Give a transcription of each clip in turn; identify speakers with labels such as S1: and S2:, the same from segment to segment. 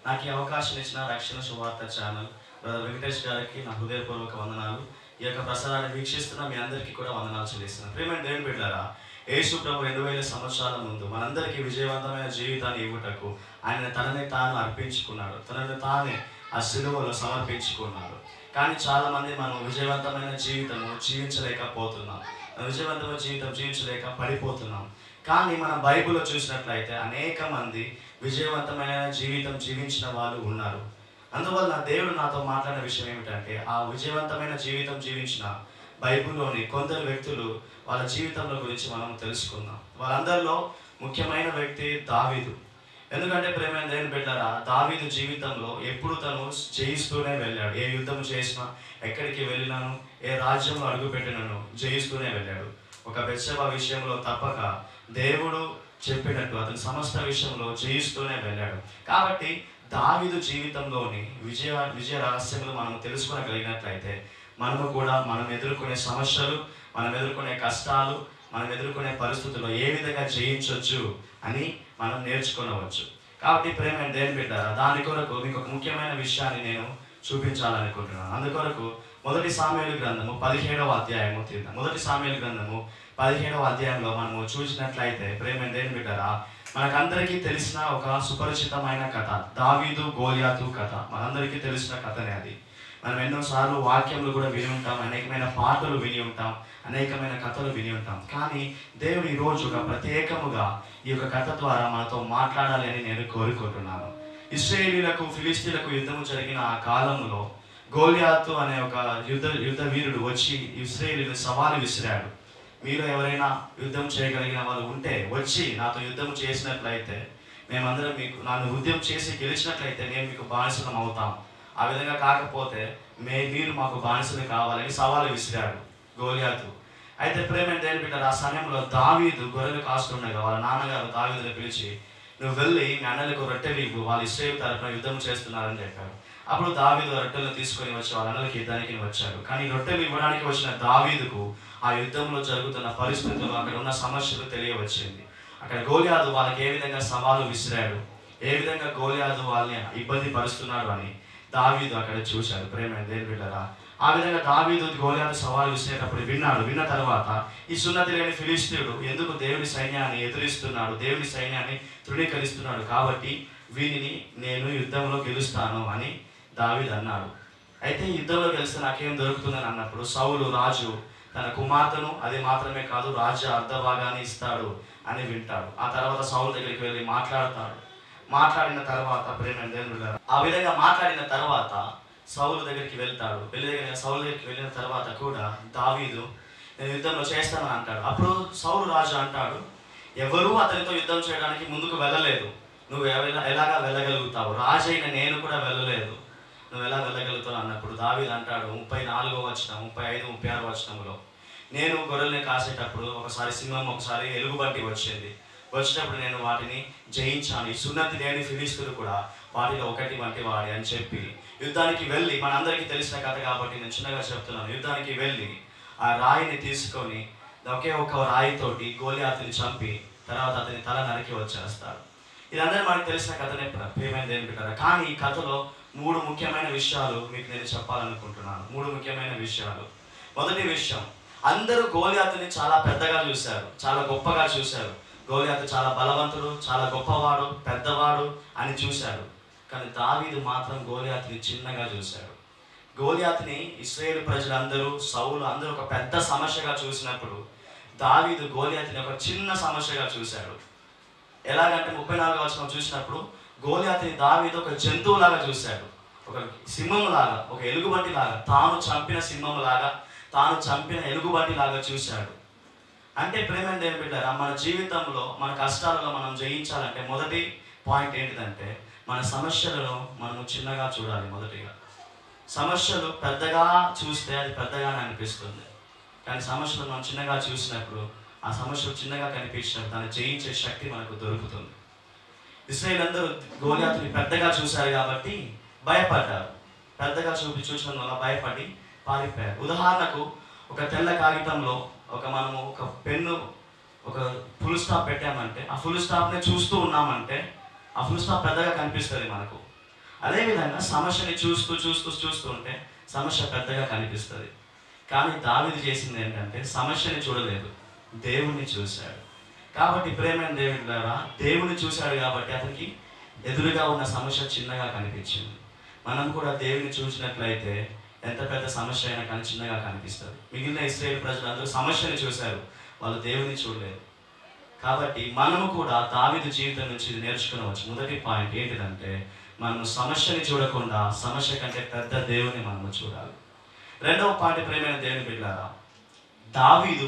S1: నాకు ఈ అవకాశం ఇచ్చిన రక్షణ శుభార్త ఛానల్ బ్రదర్ వెంకటేష్ గారికి నా హృదయపూర్వక వందనాలు ఈ యొక్క ప్రసారాన్ని వీక్షిస్తున్న మీ అందరికీ కూడా వందనాలు చెల్లిస్తున్నాను ప్రేమైన దేవుని బిడ్డారా యేసు ప్రభు రెండు వేల సంవత్సరాల ముందు మనందరికీ విజయవంతమైన జీవితాన్ని ఇవ్వటకు ఆయన తనని తాను అర్పించుకున్నాడు తనని తానే ఆ సిలువలో సమర్పించుకున్నాడు కానీ చాలా మంది మనం విజయవంతమైన జీవితము జీవించలేకపోతున్నాం విజయవంతమైన జీవితం జీవించలేక పడిపోతున్నాం కానీ మనం బైబిల్లో చూసినట్లయితే అనేక మంది విజయవంతమైన జీవితం జీవించిన వాళ్ళు ఉన్నారు అందువల్ల దేవుడు నాతో మాట్లాడిన విషయం ఏమిటంటే ఆ విజయవంతమైన జీవితం జీవించిన బైబిల్లోని కొందరు వ్యక్తులు వాళ్ళ జీవితంలో గురించి మనం తెలుసుకుందాం వాళ్ళందరిలో ముఖ్యమైన వ్యక్తి దావీదు ఎందుకంటే ప్రేమైన దేవుని బిడ్డారా దావీదు జీవితంలో ఎప్పుడు తను జయిస్తూనే వెళ్ళాడు ఏ యుద్ధం చేసినా ఎక్కడికి వెళ్ళినాను ఏ రాజ్యంలో అడుగుపెట్టినను జయిస్తూనే వెళ్ళాడు ఒక బెత్సెబ విషయంలో తప్పక దేవుడు చెప్పినట్టు అతని సమస్త విషయంలో జయిస్తూనే వెళ్ళాడు కాబట్టి దావీదు జీవితంలోని విజయ విజయ రహస్యములు మనం తెలుసుకోగలిగినట్లయితే మనము కూడా మనం ఎదుర్కొనే సమస్యలు మనం ఎదుర్కొనే కష్టాలు మనం ఎదుర్కొనే పరిస్థితుల్లో ఏ విధంగా జయించవచ్చు అని మనం నేర్చుకోవచ్చు కాబట్టి ప్రేమ దేని పెట్టారా దాని కొరకు మీకు ఒక ముఖ్యమైన విషయాన్ని నేను చూపించాలనుకుంటున్నాను అందుకొరకు మొదటి సామ్యాలు గ్రంథము పదిహేడవ అధ్యాయము తీద్దాం మొదటి సామ్యాలు గ్రంథము పదిహేడవ అధ్యాయంలో మనము చూసినట్లయితే ప్రేమ దేని పెట్టారా మనకందరికీ తెలిసిన ఒక సుపరిచితమైన కథ దావీదు గోలియాతు కథ మనందరికీ తెలిసిన కథనే అది మనం ఎన్నోసార్లు వాక్యములు కూడా విని ఉంటాం అనేకమైన పాటలు విని ఉంటాం అనేకమైన కథలు విని ఉంటాం కానీ దేవుడు ఈ రోజు ఒక ప్రత్యేకముగా ఈ యొక్క కథ ద్వారా మనతో మాట్లాడాలి అని నేను కోరుకుంటున్నాను ఇస్రాయేలీలకు ఫిలిస్తీన్లకు యుద్ధము జరిగిన ఆ కాలంలో గోలియాతు అనే ఒక యుద్ధ యుద్ధ వీరుడు వచ్చి ఇస్రాయేలీని సవాలు విసిరాడు మీరు ఎవరైనా యుద్ధం చేయగలిగిన వాళ్ళు ఉంటే వచ్చి నాతో యుద్ధం చేసినట్లయితే మేమందరం మీకు నన్ను యుద్ధం చేసి గెలిచినట్లయితే నేను మీకు బానిసలం అవుతాం ఆ విధంగా కాకపోతే మే మీరు మాకు బానిసలు కావాలని సవాలు విసిరాడు గోలియాతు అయితే ప్రేమ దేని బిడ్డారు ఆ సమయంలో దావీదు గొర్రెలు కాస్తుండగా వాళ్ళ నాన్నగారు దావీదుని పిలిచి నువ్వు వెళ్ళి మీ అన్నలకు రొట్టెలు ఇవ్వు వాళ్ళు ఇస్రాయేల్ తరపున యుద్ధం చేస్తున్నారని చెప్పారు అప్పుడు దావీదు ఆ రొట్టెలను తీసుకొని వచ్చి వాళ్ళ అన్నలకి యుద్ధానికి వచ్చాడు కానీ రొట్టెలు ఇవ్వడానికి వచ్చిన దావీదుకు ఆ యుద్ధంలో జరుగుతున్న పరిస్థితులు అక్కడ ఉన్న సమస్యలు తెలియవచ్చింది అక్కడ గోలియాదు వాళ్ళకి ఏ విధంగా సవాలు విసిరాడు ఏ విధంగా గోలియాదు వాళ్ళని ఇబ్బంది పరుస్తున్నాడు అని దావీదు అక్కడ చూశాడు ప్రేమ దేని బిడ్డరా ఆ విధంగా దావీదు గోలియాదు సవాలు విసిరేటప్పుడు విన్నాడు విన్న తర్వాత ఈ సున్నతి లేని ఫిలిస్తీయుడు ఎందుకు దేవుని సైన్యాన్ని ఎదురిస్తున్నాడు దేవుని సైన్యాన్ని తృణీకరిస్తున్నాడు కాబట్టి వీనిని నేను యుద్ధంలో గెలుస్తాను అని దావీదు అన్నాడు అయితే యుద్ధంలో గెలిస్తే నాకేం దొరుకుతుందని అన్నప్పుడు సౌలు రాజు తన కుమార్తెను అది మాత్రమే కాదు రాజ్య అర్ధభాగాన్ని ఇస్తాడు అని వింటాడు ఆ తర్వాత సౌలు దగ్గరికి వెళ్ళి మాట్లాడతాడు మాట్లాడిన తర్వాత ప్రేమ దేవుడు ఆ విధంగా మాట్లాడిన తర్వాత సౌలు దగ్గరికి వెళ్తాడు వెళ్ళి దగ్గర సౌలు దగ్గరికి వెళ్ళిన తర్వాత కూడా దావీదు నేను యుద్ధంలో చేస్తానని అంటాడు అప్పుడు సౌలు రాజు అంటాడు ఎవరూ అతనితో యుద్ధం చేయడానికి ముందుకు వెళ్ళలేదు నువ్వు ఎలా ఎలాగా వెళ్ళగలుగుతావు రాజు అయిన నేను కూడా వెళ్ళలేదు నువ్వు ఎలా వెళ్ళగలుగుతావు అన్నప్పుడు దావీదు అంటాడు ముప్పై నాలుగో వచ్చిన ముప్పై ఐదు ముప్పై ఆరు వచ్చినంలో నేను గొర్రెల్ని కాసేటప్పుడు ఒకసారి సింహం ఒకసారి ఎలుగుబంటి వచ్చింది వచ్చినప్పుడు నేను వాటిని జయించాను ఈ సున్నతి లేని ఫిలిస్తులు కూడా వాటిలో ఒకటి వంటి వాడి అని చెప్పి యుద్ధానికి వెళ్ళి మనందరికీ తెలిసిన కథ కాబట్టి నేను చిన్నగా చెప్తున్నాను యుద్ధానికి వెళ్ళి ఆ రాయిని తీసుకొని ఒకే ఒక రాయితోటి గోలియాతుని చంపి తర్వాత అతని తల నరికి వచ్చేస్తాడు ఇదందరూ మనకు తెలిసిన కథనే ప్రేమైంది ఏం పెట్టారు కానీ ఈ కథలో మూడు ముఖ్యమైన విషయాలు మీకు నేను చెప్పాలనుకుంటున్నాను మూడు ముఖ్యమైన విషయాలు మొదటి విషయం అందరూ గోలియాతుని చాలా పెద్దగా చూశారు చాలా గొప్పగా చూశారు గోలియాతు చాలా బలవంతుడు చాలా గొప్పవాడు పెద్దవాడు అని చూశాడు కానీ దావీదు మాత్రం గోలియాతుని చిన్నగా చూశాడు గోలియాతుని ఇస్రాయేల్ ప్రజలందరూ సౌలు అందరూ ఒక పెద్ద సమస్యగా చూసినప్పుడు దావీదు గోలియాతుని ఒక చిన్న సమస్యగా చూశాడు ఎలాగంటే ముప్పై నాలుగు వచ్చిన చూసినప్పుడు గోలియాతుని దావీదు ఒక జంతువులాగా చూశాడు ఒక సింహం లాగా ఒక ఎలుగుబంటి లాగా తాను చంపిన సింహం లాగా తాను చంపిన ఎలుగుబంటి లాగా చూశాడు అంటే ప్రేమ దేని బిడ్డారా మన జీవితంలో మన కష్టాలలో మనం జయించాలంటే మొదటి పాయింట్ ఏంటిదంటే మన సమస్యలను మనం చిన్నగా చూడాలి మొదటిగా సమస్యలు పెద్దగా చూస్తే అది పెద్దగానే అనిపిస్తుంది కానీ సమస్యలు మనం చిన్నగా చూసినప్పుడు ఆ సమస్యలు చిన్నగా కనిపించినప్పుడు దాన్ని జయించే శక్తి మనకు దొరుకుతుంది ఇస్రాయేల్ అందరూ గోలియాతుని పెద్దగా చూశారు కాబట్టి భయపడ్డారు పెద్దగా చూపి చూసిన వల్ల భయపడి పారిపోయారు ఉదాహరణకు ఒక తెల్ల కాగితంలో ఒక మనము ఒక పెన్ను ఒక ఫుల్ స్టాప్ పెట్టామంటే ఆ ఫుల్ స్టాప్ని చూస్తూ ఉన్నామంటే ఆ ఫుల్ స్టాప్ పెద్దగా కనిపిస్తుంది మనకు అదేవిధంగా సమస్యని చూస్తూ చూస్తూ చూస్తూ ఉంటే సమస్య పెద్దగా కనిపిస్తుంది కానీ దావిది చేసింది ఏంటంటే సమస్యని చూడలేదు దేవుణ్ణి చూశాడు కాబట్టి ప్రేమైన దేవుడి ద్వారా దేవుని చూశాడు కాబట్టి అతనికి ఎదురుగా ఉన్న సమస్య చిన్నగా కనిపించింది మనం కూడా దేవుని చూసినట్లయితే ఎంత పెద్ద సమస్య అయినా కానీ చిన్నగా కనిపిస్తుంది మిగిలిన ఇస్రాయేల్ ప్రజలందరూ సమస్యని చూశారు వాళ్ళు దేవుని చూడలేదు కాబట్టి మనము కూడా దావిదు జీవితం నుంచి ఇది నేర్చుకునవచ్చు మొదటి పాయింట్ ఏంటిదంటే మనము సమస్యని చూడకుండా సమస్య కంటే పెద్ద దేవుని మనము చూడాలి రెండవ పాయింట్ ప్రేమైన దేవుని బిడ్డారా దావీదు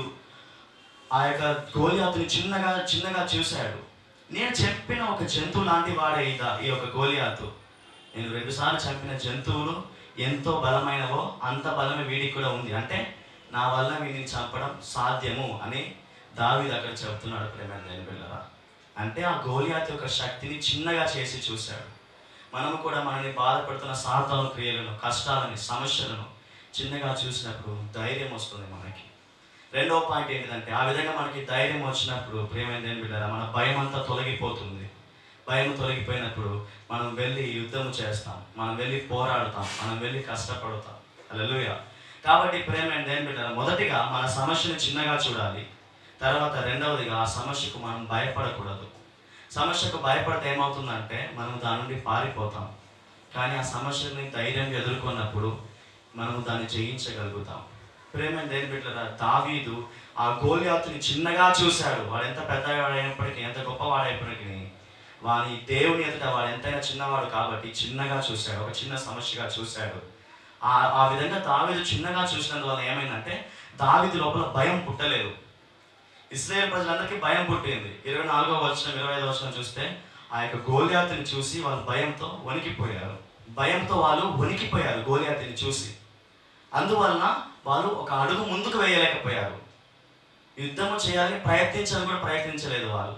S1: ఆ యొక్క గోలియాతుని చిన్నగా చిన్నగా చూశాడు నేను చెప్పిన ఒక జంతువు లాంటి వాడే ఈ దా- ఈ యొక్క గోలియాతు నేను రెండుసార్లు చంపిన జంతువులు ఎంతో బలమైనవో అంత బలమే వీడికి కూడా ఉంది అంటే నా వల్ల వీడిని చంపడం సాధ్యము అని దావీదు అక్కడ చెప్తున్నాడు ప్రేమ దేని పిల్లరా అంటే ఆ గోలియాత్ యొక్క శక్తిని చిన్నగా చేసి చూశాడు మనము కూడా మనల్ని బాధపడుతున్న సాతాను క్రియలను కష్టాలని సమస్యలను చిన్నగా చూసినప్పుడు ధైర్యం వస్తుంది మనకి రెండవ పాయింట్ ఏంటంటే ఆ విధంగా మనకి ధైర్యం వచ్చినప్పుడు ప్రేమైంది ఏం బిడ్డారా మన భయం అంతా తొలగిపోతుంది భయం తొలగిపోయినప్పుడు మనం వెళ్ళి యుద్ధం చేస్తాం మనం వెళ్ళి పోరాడతాం మనం వెళ్ళి కష్టపడతాం అలా కాబట్టి ప్రేమైంది ఏం బిడ్డారా మొదటిగా మన సమస్యను చిన్నగా చూడాలి తర్వాత రెండవదిగా ఆ సమస్యకు మనం భయపడకూడదు సమస్యకు భయపడితే ఏమవుతుందంటే మనం దాని నుండి పారిపోతాం కానీ ఆ సమస్యని ధైర్యంగా ఎదుర్కొన్నప్పుడు మనము దాన్ని జయించగలుగుతాం ప్రేమ దేని బిడ్డరా దావీదు ఆ గోలియాతుని చిన్నగా చూశాడు వాడు ఎంత పెద్దవాడైనప్పటికీ ఎంత గొప్పవాడైనప్పటికీ వాని దేవుని ఎదుట వాడు ఎంతైనా చిన్నవాడు కాబట్టి చిన్నగా చూశాడు ఒక చిన్న సమస్యగా చూశాడు ఆ ఆ విధంగా దావీదు చిన్నగా చూసినందువల్ల ఏమైందంటే దావీదు లోపల భయం పుట్టలేదు ఇస్రాయేల్ ప్రజలందరికీ భయం పుట్టింది ఇరవై నాలుగో వచ్చిన ఇరవై ఐదో వచ్చిన చూస్తే ఆ యొక్క గోలియాతుని చూసి వాళ్ళు భయంతో వణికిపోయారు భయంతో వాళ్ళు వణికిపోయారు గోలియాతుని చూసి అందువలన వాళ్ళు ఒక అడుగు ముందుకు వేయలేకపోయారు యుద్ధము చేయాలని ప్రయత్నించాలని కూడా ప్రయత్నించలేదు వాళ్ళు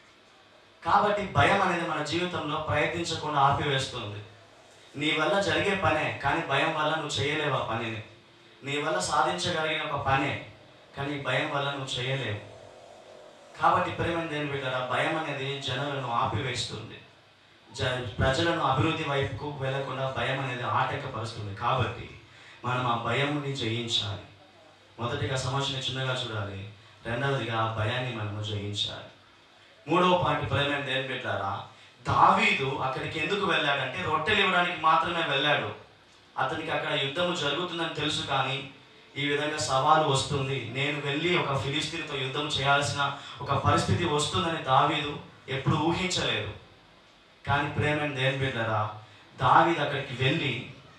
S1: కాబట్టి భయం అనేది మన జీవితంలో ప్రయత్నించకుండా ఆపివేస్తుంది నీ వల్ల జరిగే పనే కానీ భయం వల్ల నువ్వు చేయలేవు ఆ పనిని నీ వల్ల సాధించగలిగిన ఒక పనే కానీ భయం వల్ల నువ్వు చేయలేవు కాబట్టి ప్రేమ దేని బిడ్డారా భయం అనేది జనులను ఆపివేస్తుంది జ ప్రజలను అభివృద్ధి వైపుకు వెళ్లకుండా భయం అనేది ఆటంకపరుస్తుంది కాబట్టి మనం ఆ భయంని జయించాలి మొదటిగా సమస్యని చిన్నగా చూడాలి రెండవదిగా ఆ భయాన్ని మనము జయించాలి మూడవ పాయింట్ ప్రేమ దేని పెట్టారా దావీదు అక్కడికి ఎందుకు వెళ్ళాడంటే రొట్టెలు ఇవ్వడానికి మాత్రమే వెళ్ళాడు అతనికి అక్కడ యుద్ధము జరుగుతుందని తెలుసు కానీ ఈ విధంగా సవాలు వస్తుంది నేను వెళ్ళి ఒక ఫిలిస్తీన్తో యుద్ధం చేయాల్సిన ఒక పరిస్థితి వస్తుందని దావీదు ఎప్పుడు ఊహించలేదు కానీ ప్రేమని దేని బిడ్డరా దావీదు అక్కడికి వెళ్ళి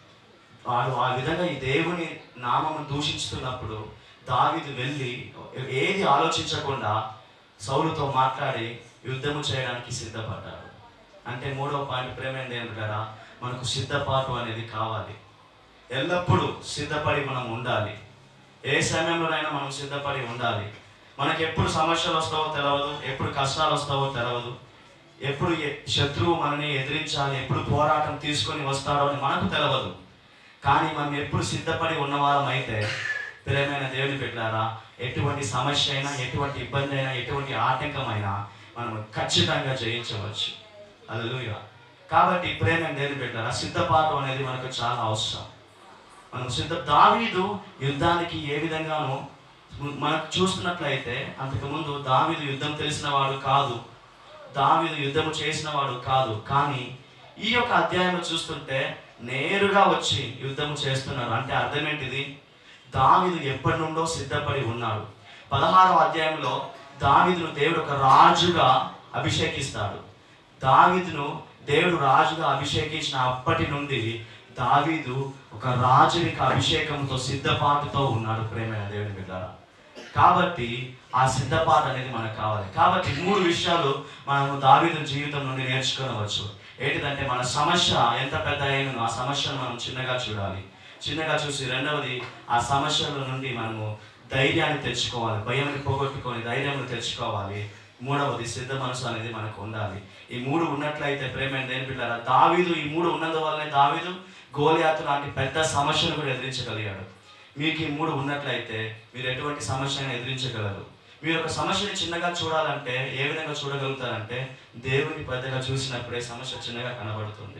S1: వాడు ఆ విధంగా ఈ దేవుని నామము దూషించుతున్నప్పుడు దావీదు వెళ్ళి ఏది ఆలోచించకుండా సౌలుతో మాట్లాడి యుద్ధము చేయడానికి సిద్ధపడ్డాడు అంటే మూడవ పాయింట్ ప్రేమ ఏంటంటారా మనకు సిద్ధపాటు అనేది కావాలి ఎల్లప్పుడూ సిద్ధపడి మనం ఉండాలి ఏ సమయంలోనైనా మనం సిద్ధపడి ఉండాలి మనకి ఎప్పుడు సమస్యలు వస్తావో తెలవదు ఎప్పుడు కష్టాలు వస్తావో తెలవదు ఎప్పుడు ఎ- శత్రువు మనని ఎదిరించాలి ఎప్పుడు పోరాటం తీసుకొని వస్తాడో అని మనకు తెలవదు కానీ మనం ఎప్పుడు సిద్ధపడి ఉన్నవాళ్ళం అయితే ప్రేమైన దేవుని పెట్టారా ఎటువంటి సమస్య అయినా ఎటువంటి ఇబ్బంది అయినా ఎటువంటి ఆటంకమైనా మనం ఖచ్చితంగా జయించవచ్చు అలలుయ కాబట్టి ప్రేమ దేవుని పెట్టారా సిద్ధపాటు అనేది మనకు చాలా అవసరం మనం సిద్ధ దావీదు యుద్ధానికి ఏ విధంగానూ మనకు చూస్తున్నట్లయితే అంతకుముందు దావీదు యుద్ధం తెలిసిన వాడు కాదు దావీదు యుద్ధం చేసిన వాడు కాదు కానీ ఈ యొక్క అధ్యాయంలో చూస్తుంటే నేరుగా వచ్చి యుద్ధం చేస్తున్నారు అంటే అర్థం ఏంటిది దావీదు ఎప్పటి నుండో సిద్ధపడి ఉన్నాడు పదహారవ అధ్యాయంలో దావీదును దేవుడు ఒక రాజుగా అభిషేకిస్తాడు దావీదును దేవుడు రాజుగా అభిషేకించిన అప్పటి నుండి దావీదు ఒక రాజునిక అభిషేకంతో సిద్ధపాటుతో ఉన్నాడు ప్రేమైన దేవుని బిడ్డారా కాబట్టి ఆ సిద్ధపాటు అనేది మనకు కావాలి కాబట్టి మూడు విషయాలు మనము దావీదు జీవితం నుండి నేర్చుకోవచ్చు ఏంటిదంటే మన సమస్య ఎంత పెద్ద అయినో ఆ సమస్యను మనం చిన్నగా చూడాలి చిన్నగా చూసి రెండవది ఆ సమస్యల నుండి మనము ధైర్యాన్ని తెచ్చుకోవాలి భయాన్ని పోగొట్టుకొని ధైర్యాన్ని తెచ్చుకోవాలి మూడవది సిద్ధ మనసు అనేది మనకు ఉండాలి ఈ మూడు ఉన్నట్లయితే ప్రేమ దేని పిల్లరా దావీదు ఈ మూడు ఉన్నందువల్లనే దావీదు గోలియాతు లాంటి పెద్ద సమస్యను కూడా ఎదిరించగలిగాడు మీకు ఈ మూడు ఉన్నట్లయితే మీరు ఎటువంటి సమస్యను ఎదిరించగలరు మీరు ఒక సమస్యని చిన్నగా చూడాలంటే ఏ విధంగా చూడగలుగుతారంటే దేవుని పెద్దగా చూసినప్పుడే సమస్య చిన్నగా కనబడుతుంది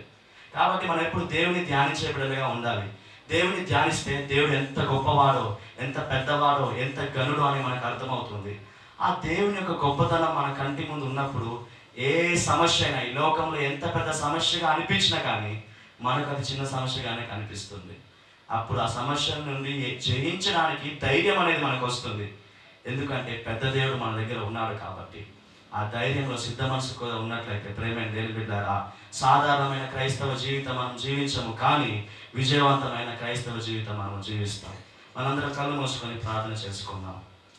S1: కాబట్టి మనం ఎప్పుడు దేవుని ధ్యానించే బిడ్డలుగా ఉండాలి దేవుని ధ్యానిస్తే దేవుడు ఎంత గొప్పవాడో ఎంత పెద్దవాడో ఎంత గనుడో అని మనకు అర్థమవుతుంది ఆ దేవుని యొక్క గొప్పతనం మన కంటి ముందు ఉన్నప్పుడు ఏ సమస్య అయినా ఈ లోకంలో ఎంత పెద్ద సమస్యగా అనిపించినా కానీ మనకు అది చిన్న సమస్యగానే కనిపిస్తుంది అప్పుడు ఆ సమస్య నుండి జయించడానికి ధైర్యం అనేది మనకు వస్తుంది ఎందుకంటే పెద్ద దేవుడు మన దగ్గర ఉన్నాడు కాబట్టి ఆ ధైర్యంలో సిద్ధ మనసు కూడా ఉన్నట్లయితే ప్రేమైన దేవుని బిడ్డారా సాధారణమైన క్రైస్తవ జీవితం మనం జీవించము కానీ విజయవంతమైన క్రైస్తవ జీవితం మనం జీవిస్తాం మనందరం కళ్ళు మూసుకొని ప్రార్థన చేసుకుందాం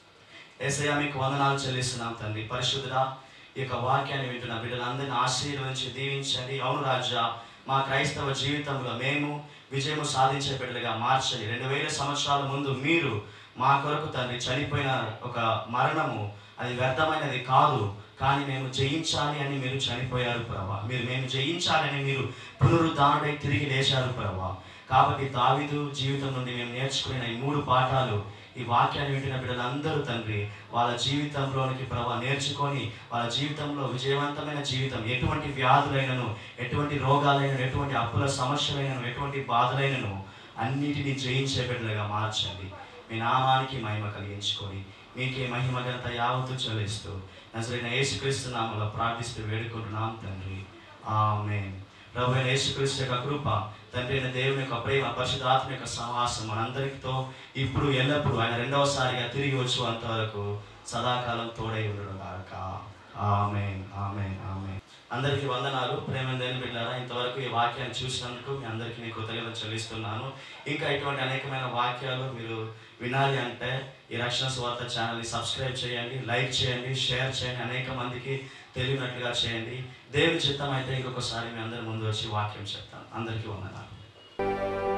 S1: ఏసయ్య మీకు వందనాలు చెల్లిస్తున్నాం తండ్రి పరిశుద్ధుడా ఈ యొక్క వాక్యాన్ని వింటున్న బిడ్డలందరినీ ఆశీర్వదించి దీవించండి అవును రాజా మా క్రైస్తవ జీవితంలో మేము విజయము సాధించే బిడ్డలుగా మార్చండి రెండు వేల సంవత్సరాల ముందు మీరు మా కొరకు తండ్రి చనిపోయిన ఒక మరణము అది వ్యర్థమైనది కాదు కానీ మేము జయించాలి అని మీరు చనిపోయారు ప్రభా మీరు మేము జయించాలని మీరు పునరుద్ధానుడై తిరిగి లేచారు ప్రభా కాబట్టి దావిదు జీవితం నుండి మేము నేర్చుకున్న ఈ మూడు పాఠాలు ఈ వాక్యాన్ని వింటున్న బిడ్డలందరూ తండ్రి వాళ్ళ జీవితంలోనికి ప్రభా నేర్చుకొని వాళ్ళ జీవితంలో విజయవంతమైన జీవితం ఎటువంటి వ్యాధులైనను ఎటువంటి రోగాలైనను ఎటువంటి అప్పుల సమస్యలైనను ఎటువంటి బాధలైనను అన్నిటినీ జయించే బిడ్డలుగా మార్చండి మీ నామానికి మహిమ కలిగించుకొని మీకే మహిమ ఘనత యావత్తు చెల్లిస్తూ నజరైన యేసుక్రీస్తు నామంలో ప్రార్థిస్తూ వేడుకుంటున్నాం తండ్రి ఆమేన్ ప్రభు అయిన యేసుక్రీస్తు యొక్క కృప తండ్రి అయిన దేవుని యొక్క ప్రేమ పరిశుద్ధాత్మ యొక్క సహవాసం మనందరితో ఇప్పుడు ఎల్లప్పుడూ ఆయన రెండవసారిగా తిరిగి వచ్చు అంతవరకు సదాకాలం తోడై ఉండడం కాక ఆమెన్ ఆమెన్ ఆమెన్ అందరికీ వందనాలు ప్రేమ దేని బిడ్డారా ఇంతవరకు ఈ వాక్యాన్ని చూసినందుకు మీ అందరికీ నేను కృతజ్ఞతలు చెల్లిస్తున్నాను ఇంకా ఇటువంటి అనేకమైన వాక్యాలు మీరు వినాలి అంటే ఈ రక్షణ స్వార్థ ఛానల్ని సబ్స్క్రైబ్ చేయండి లైక్ చేయండి షేర్ చేయండి అనేక మందికి తెలియనట్లుగా చేయండి దేవుని చిత్తం అయితే ఇంకొకసారి మీ అందరి ముందు వచ్చి వాక్యం చెప్తాను అందరికీ వందనాలు